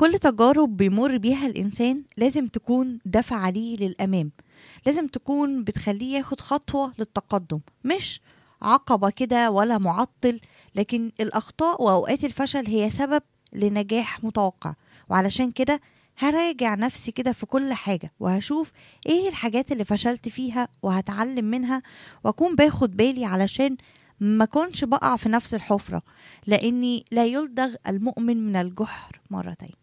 كل تجارب بيمر بيها الإنسان لازم تكون دفع ليه للأمام لازم تكون بتخليه ياخد خطوة للتقدم مش عقبة كده ولا معطل لكن الأخطاء وأوقات الفشل هي سبب لنجاح متوقع وعلشان كده هراجع نفسي كده في كل حاجة وهشوف ايه الحاجات اللي فشلت فيها وهتعلم منها واكون باخد بالي علشان ما كنش بقع في نفس الحفرة لاني لا يلدغ المؤمن من الجحر مرتين